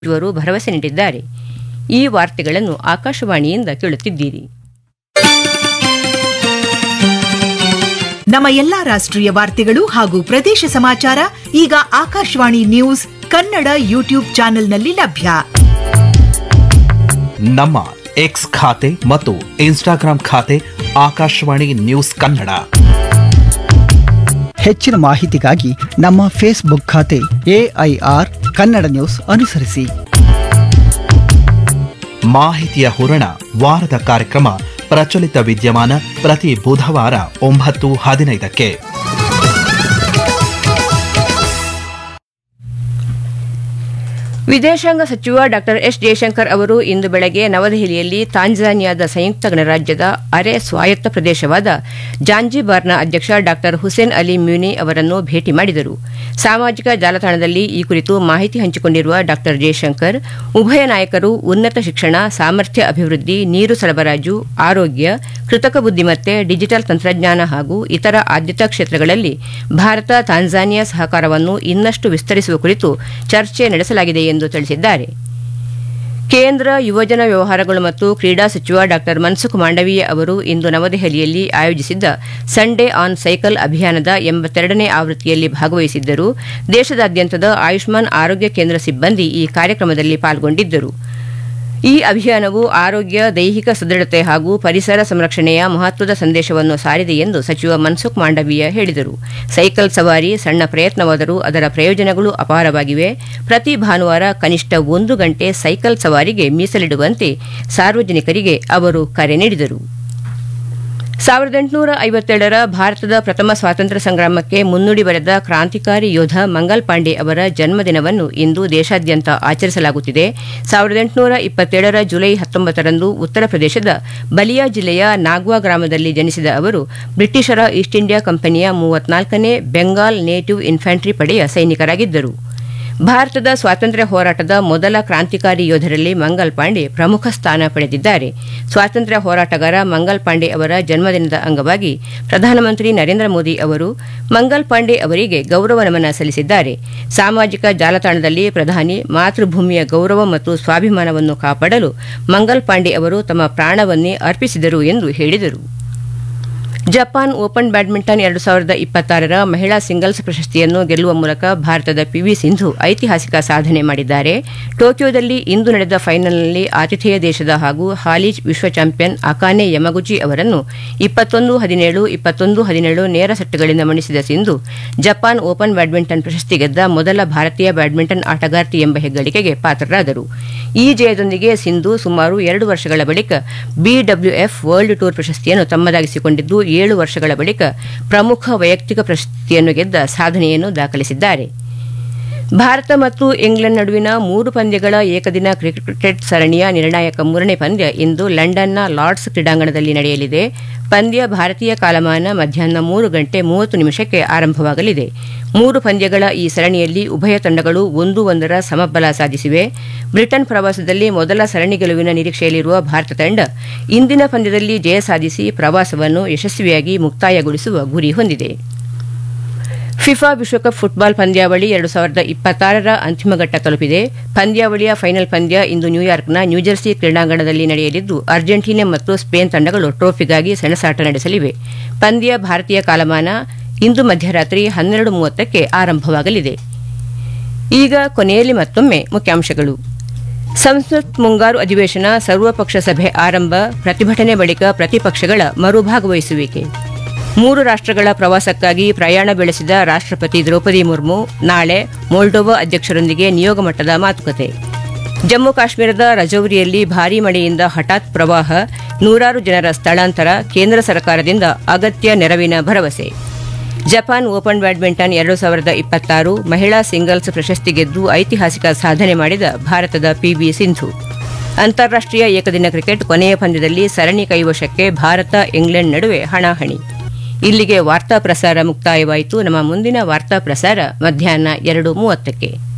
ಸಚಿವರು ಭರವಸೆ ನೀಡಿದ್ದಾರೆ ಈ ವಾರ್ತೆಗಳನ್ನು ಆಕಾಶವಾಣಿಯಿಂದ ಕೇಳುತ್ತಿದ್ದೀರಿ ನಮ್ಮ ಎಲ್ಲಾ ರಾಷ್ಟ್ರೀಯ ವಾರ್ತೆಗಳು ಹಾಗೂ ಪ್ರದೇಶ ಸಮಾಚಾರ ಈಗ ಆಕಾಶವಾಣಿ ನ್ಯೂಸ್ ಕನ್ನಡ ಯೂಟ್ಯೂಬ್ ಚಾನೆಲ್ನಲ್ಲಿ ಲಭ್ಯ ನಮ್ಮ ಎಕ್ಸ್ ಖಾತೆ ಮತ್ತು ಇನ್ಸ್ಟಾಗ್ರಾಂ ಖಾತೆ ಆಕಾಶವಾಣಿ ನ್ಯೂಸ್ ಕನ್ನಡ ಹೆಚ್ಚಿನ ಮಾಹಿತಿಗಾಗಿ ನಮ್ಮ ಫೇಸ್ಬುಕ್ ಖಾತೆ ಎಐಆರ್ ಕನ್ನಡ ನ್ಯೂಸ್ ಅನುಸರಿಸಿ ಮಾಹಿತಿಯ ಹೂರಣ ವಾರದ ಕಾರ್ಯಕ್ರಮ ಪ್ರಚಲಿತ ವಿದ್ಯಮಾನ ಪ್ರತಿ ಬುಧವಾರ ಒಂಬತ್ತು ಹದಿನೈದಕ್ಕೆ ವಿದೇಶಾಂಗ ಸಚಿವ ಡಾ ಎಸ್ ಜಯಶಂಕರ್ ಅವರು ಇಂದು ಬೆಳಗ್ಗೆ ನವದೆಹಲಿಯಲ್ಲಿ ತಾಂಜಾನಿಯಾದ ಸಂಯುಕ್ತ ಗಣರಾಜ್ಯದ ಅರೆ ಸ್ವಾಯತ್ತ ಪ್ರದೇಶವಾದ ಜಾಂಜಿಬಾರ್ನ ಅಧ್ಯಕ್ಷ ಡಾ ಹುಸೇನ್ ಅಲಿ ಮ್ಯೂನಿ ಅವರನ್ನು ಭೇಟಿ ಮಾಡಿದರು ಸಾಮಾಜಿಕ ಜಾಲತಾಣದಲ್ಲಿ ಈ ಕುರಿತು ಮಾಹಿತಿ ಹಂಚಿಕೊಂಡಿರುವ ಡಾ ಜಯಶಂಕರ್ ಉಭಯ ನಾಯಕರು ಉನ್ನತ ಶಿಕ್ಷಣ ಸಾಮರ್ಥ್ಯ ಅಭಿವೃದ್ಧಿ ನೀರು ಸರಬರಾಜು ಆರೋಗ್ಯ ಕೃತಕ ಬುದ್ದಿಮತ್ತೆ ಡಿಜಿಟಲ್ ತಂತ್ರಜ್ಞಾನ ಹಾಗೂ ಇತರ ಆದ್ಯತಾ ಕ್ಷೇತ್ರಗಳಲ್ಲಿ ಭಾರತ ತಾಂಜಾನಿಯಾ ಸಹಕಾರವನ್ನು ಇನ್ನಷ್ಟು ವಿಸ್ತರಿಸುವ ಕುರಿತು ಚರ್ಚೆ ನಡೆಸಲಾಗಿದೆ ಎಂದು ತಿಳಿಸಿದ್ದಾರೆ ಕೇಂದ್ರ ಯುವಜನ ವ್ಯವಹಾರಗಳು ಮತ್ತು ಕ್ರೀಡಾ ಸಚಿವ ಡಾ ಮನ್ಸುಖ್ ಮಾಂಡವೀಯ ಅವರು ಇಂದು ನವದೆಹಲಿಯಲ್ಲಿ ಆಯೋಜಿಸಿದ್ದ ಸಂಡೇ ಆನ್ ಸೈಕಲ್ ಅಭಿಯಾನದ ಎಂಬತ್ತೆರಡನೇ ಆವೃತ್ತಿಯಲ್ಲಿ ಭಾಗವಹಿಸಿದ್ದರು ದೇಶದಾದ್ಯಂತದ ಆಯುಷ್ಮಾನ್ ಆರೋಗ್ಯ ಕೇಂದ್ರ ಸಿಬ್ಬಂದಿ ಈ ಕಾರ್ಯಕ್ರಮದಲ್ಲಿ ಪಾಲ್ಗೊಂಡಿದ್ದರು ಈ ಅಭಿಯಾನವು ಆರೋಗ್ಯ ದೈಹಿಕ ಸದೃಢತೆ ಹಾಗೂ ಪರಿಸರ ಸಂರಕ್ಷಣೆಯ ಮಹತ್ವದ ಸಂದೇಶವನ್ನು ಸಾರಿದೆ ಎಂದು ಸಚಿವ ಮನ್ಸುಖ್ ಮಾಂಡವೀಯ ಹೇಳಿದರು ಸೈಕಲ್ ಸವಾರಿ ಸಣ್ಣ ಪ್ರಯತ್ನವಾದರೂ ಅದರ ಪ್ರಯೋಜನಗಳು ಅಪಾರವಾಗಿವೆ ಪ್ರತಿ ಭಾನುವಾರ ಕನಿಷ್ಠ ಒಂದು ಗಂಟೆ ಸೈಕಲ್ ಸವಾರಿಗೆ ಮೀಸಲಿಡುವಂತೆ ಸಾರ್ವಜನಿಕರಿಗೆ ಅವರು ಕರೆ ನೀಡಿದರು ಸಾವಿರದ ಎಂಟುನೂರ ಐವತ್ತೇಳರ ಭಾರತದ ಪ್ರಥಮ ಸ್ವಾತಂತ್ರ್ಯ ಸಂಗ್ರಾಮಕ್ಕೆ ಮುನ್ನುಡಿ ಬರೆದ ಕ್ರಾಂತಿಕಾರಿ ಯೋಧ ಮಂಗಲ್ ಪಾಂಡೆ ಅವರ ಜನ್ಮದಿನವನ್ನು ಇಂದು ದೇಶಾದ್ಯಂತ ಆಚರಿಸಲಾಗುತ್ತಿದೆ ಸಾವಿರದ ಎಂಟುನೂರ ಇಪ್ಪತ್ತೇಳರ ಜುಲೈ ಹತ್ತೊಂಬತ್ತರಂದು ಉತ್ತರ ಪ್ರದೇಶದ ಬಲಿಯಾ ಜಿಲ್ಲೆಯ ನಾಗ್ವಾ ಗ್ರಾಮದಲ್ಲಿ ಜನಿಸಿದ ಅವರು ಬ್ರಿಟಿಷರ ಈಸ್ಟ್ ಇಂಡಿಯಾ ಕಂಪನಿಯ ಮೂವತ್ನಾಲ್ಕನೇ ಬೆಂಗಾಲ್ ನೇಟಿವ್ ಇನ್ಫ್ಯಾಂಟ್ರಿ ಪಡೆಯ ಸೈನಿಕರಾಗಿದ್ದರು ಭಾರತದ ಸ್ವಾತಂತ್ರ್ಯ ಹೋರಾಟದ ಮೊದಲ ಕ್ರಾಂತಿಕಾರಿ ಯೋಧರಲ್ಲಿ ಮಂಗಲ್ ಪಾಂಡೆ ಪ್ರಮುಖ ಸ್ಥಾನ ಪಡೆದಿದ್ದಾರೆ ಸ್ವಾತಂತ್ರ್ಯ ಹೋರಾಟಗಾರ ಮಂಗಲ್ ಪಾಂಡೆ ಅವರ ಜನ್ಮದಿನದ ಅಂಗವಾಗಿ ಪ್ರಧಾನಮಂತ್ರಿ ನರೇಂದ್ರ ಮೋದಿ ಅವರು ಮಂಗಲ್ ಪಾಂಡೆ ಅವರಿಗೆ ಗೌರವ ನಮನ ಸಲ್ಲಿಸಿದ್ದಾರೆ ಸಾಮಾಜಿಕ ಜಾಲತಾಣದಲ್ಲಿ ಪ್ರಧಾನಿ ಮಾತೃಭೂಮಿಯ ಗೌರವ ಮತ್ತು ಸ್ವಾಭಿಮಾನವನ್ನು ಕಾಪಾಡಲು ಮಂಗಲ್ ಪಾಂಡೆ ಅವರು ತಮ್ಮ ಪ್ರಾಣವನ್ನೇ ಅರ್ಪಿಸಿದರು ಎಂದು ಹೇಳಿದರು ಜಪಾನ್ ಓಪನ್ ಬ್ಯಾಡ್ಮಿಂಟನ್ ಎರಡು ಸಾವಿರದ ಇಪ್ಪತ್ತಾರರ ಮಹಿಳಾ ಸಿಂಗಲ್ಸ್ ಪ್ರಶಸ್ತಿಯನ್ನು ಗೆಲ್ಲುವ ಮೂಲಕ ಭಾರತದ ಪಿವಿ ಸಿಂಧು ಐತಿಹಾಸಿಕ ಸಾಧನೆ ಮಾಡಿದ್ದಾರೆ ಟೋಕಿಯೋದಲ್ಲಿ ಇಂದು ನಡೆದ ಫೈನಲ್ನಲ್ಲಿ ಆತಿಥೇಯ ದೇಶದ ಹಾಗೂ ಹಾಲಿ ವಿಶ್ವ ಚಾಂಪಿಯನ್ ಅಕಾನೆ ಯಮಗುಚಿ ಅವರನ್ನು ಇಪ್ಪತ್ತೊಂದು ಹದಿನೇಳು ಇಪ್ಪತ್ತೊಂದು ಹದಿನೇಳು ನೇರ ಸೆಟ್ಗಳಿಂದ ಮಣಿಸಿದ ಸಿಂಧು ಜಪಾನ್ ಓಪನ್ ಬ್ಯಾಡ್ಮಿಂಟನ್ ಪ್ರಶಸ್ತಿ ಗೆದ್ದ ಮೊದಲ ಭಾರತೀಯ ಬ್ಯಾಡ್ಮಿಂಟನ್ ಆಟಗಾರ್ತಿ ಎಂಬ ಹೆಗ್ಗಳಿಕೆಗೆ ಪಾತ್ರರಾದರು ಈ ಜಯದೊಂದಿಗೆ ಸಿಂಧು ಸುಮಾರು ಎರಡು ವರ್ಷಗಳ ಬಳಿಕ ಬಿಡಬ್ಲ್ಯೂಎಫ್ ವರ್ಲ್ಡ್ ಟೂರ್ ಪ್ರಶಸ್ತಿಯನ್ನು ತಮ್ಮದಾಗಿಸಿಕೊಂಡಿದ್ದು ಏಳು ವರ್ಷಗಳ ಬಳಿಕ ಪ್ರಮುಖ ವೈಯಕ್ತಿಕ ಪ್ರಶಸ್ತಿಯನ್ನು ಗೆದ್ದ ಸಾಧನೆಯನ್ನು ದಾಖಲಿಸಿದ್ದಾರೆ ಭಾರತ ಮತ್ತು ಇಂಗ್ಲೆಂಡ್ ನಡುವಿನ ಮೂರು ಪಂದ್ಯಗಳ ಏಕದಿನ ಕ್ರಿಕೆಟ್ ಸರಣಿಯ ನಿರ್ಣಾಯಕ ಮೂರನೇ ಪಂದ್ಯ ಇಂದು ಲಂಡನ್ನ ಲಾರ್ಡ್ಸ್ ಕ್ರೀಡಾಂಗಣದಲ್ಲಿ ನಡೆಯಲಿದೆ ಪಂದ್ಯ ಭಾರತೀಯ ಕಾಲಮಾನ ಮಧ್ಯಾಹ್ನ ಮೂರು ಗಂಟೆ ಮೂವತ್ತು ನಿಮಿಷಕ್ಕೆ ಆರಂಭವಾಗಲಿದೆ ಮೂರು ಪಂದ್ಯಗಳ ಈ ಸರಣಿಯಲ್ಲಿ ಉಭಯ ತಂಡಗಳು ಒಂದು ಒಂದರ ಸಮಬಲ ಸಾಧಿಸಿವೆ ಬ್ರಿಟನ್ ಪ್ರವಾಸದಲ್ಲಿ ಮೊದಲ ಸರಣಿ ಗೆಲುವಿನ ನಿರೀಕ್ಷೆಯಲ್ಲಿರುವ ಭಾರತ ತಂಡ ಇಂದಿನ ಪಂದ್ಯದಲ್ಲಿ ಜಯ ಸಾಧಿಸಿ ಪ್ರವಾಸವನ್ನು ಯಶಸ್ವಿಯಾಗಿ ಮುಕ್ತಾಯಗೊಳಿಸುವ ಗುರಿ ಹೊಂದಿದೆ ಫಿಫಾ ವಿಶ್ವಕಪ್ ಫುಟ್ಬಾಲ್ ಪಂದ್ಯಾವಳಿ ಎರಡು ಸಾವಿರದ ಇಪ್ಪತ್ತಾರರ ಅಂತಿಮ ಘಟ್ಟ ತಲುಪಿದೆ ಪಂದ್ಯಾವಳಿಯ ಫೈನಲ್ ಪಂದ್ಯ ಇಂದು ನ್ಯೂಯಾರ್ಕ್ನ ನ್ಯೂಜೆರ್ಸಿ ಕ್ರೀಡಾಂಗಣದಲ್ಲಿ ನಡೆಯಲಿದ್ದು ಅರ್ಜೆಂಟೀನಾ ಮತ್ತು ಸ್ಪೇನ್ ತಂಡಗಳು ಟ್ರೋಫಿಗಾಗಿ ಸೆಣಸಾಟ ನಡೆಸಲಿವೆ ಪಂದ್ಯ ಭಾರತೀಯ ಕಾಲಮಾನ ಇಂದು ಮಧ್ಯರಾತ್ರಿ ಹನ್ನೆರಡು ಮೂವತ್ತಕ್ಕೆ ಆರಂಭವಾಗಲಿದೆ ಈಗ ಕೊನೆಯಲ್ಲಿ ಮತ್ತೊಮ್ಮೆ ಮುಖ್ಯಾಂಶಗಳು ಸಂಸತ್ ಮುಂಗಾರು ಅಧಿವೇಶನ ಸರ್ವಪಕ್ಷ ಸಭೆ ಆರಂಭ ಪ್ರತಿಭಟನೆ ಬಳಿಕ ಪ್ರತಿಪಕ್ಷಗಳ ಮರುಭಾಗವಹಿಸುವಿಕೆ ಮೂರು ರಾಷ್ಟ್ರಗಳ ಪ್ರವಾಸಕ್ಕಾಗಿ ಪ್ರಯಾಣ ಬೆಳೆಸಿದ ರಾಷ್ಟ್ರಪತಿ ದ್ರೌಪದಿ ಮುರ್ಮು ನಾಳೆ ಮೊಲ್ಡೋವಾ ಅಧ್ಯಕ್ಷರೊಂದಿಗೆ ನಿಯೋಗ ಮಟ್ಟದ ಮಾತುಕತೆ ಜಮ್ಮು ಕಾಶ್ಮೀರದ ರಜೌರಿಯಲ್ಲಿ ಭಾರೀ ಮಳೆಯಿಂದ ಹಠಾತ್ ಪ್ರವಾಹ ನೂರಾರು ಜನರ ಸ್ಥಳಾಂತರ ಕೇಂದ್ರ ಸರ್ಕಾರದಿಂದ ಅಗತ್ಯ ನೆರವಿನ ಭರವಸೆ ಜಪಾನ್ ಓಪನ್ ಬ್ಯಾಡ್ಮಿಂಟನ್ ಎರಡು ಸಾವಿರದ ಇಪ್ಪತ್ತಾರು ಮಹಿಳಾ ಸಿಂಗಲ್ಸ್ ಪ್ರಶಸ್ತಿ ಗೆದ್ದು ಐತಿಹಾಸಿಕ ಸಾಧನೆ ಮಾಡಿದ ಭಾರತದ ಪಿವಿ ಸಿಂಧು ಅಂತಾರಾಷ್ಟೀಯ ಏಕದಿನ ಕ್ರಿಕೆಟ್ ಕೊನೆಯ ಪಂದ್ಯದಲ್ಲಿ ಸರಣಿ ಕೈವಶಕ್ಕೆ ಭಾರತ ಇಂಗ್ಲೆಂಡ್ ನಡುವೆ ಹಣಾಹಣಿ ಇಲ್ಲಿಗೆ ವಾರ್ತಾ ಪ್ರಸಾರ ಮುಕ್ತಾಯವಾಯಿತು ನಮ್ಮ ಮುಂದಿನ ವಾರ್ತಾ ಪ್ರಸಾರ ಮಧ್ಯಾಹ್ನ ಎರಡು ಮೂವತ್ತಕ್ಕೆ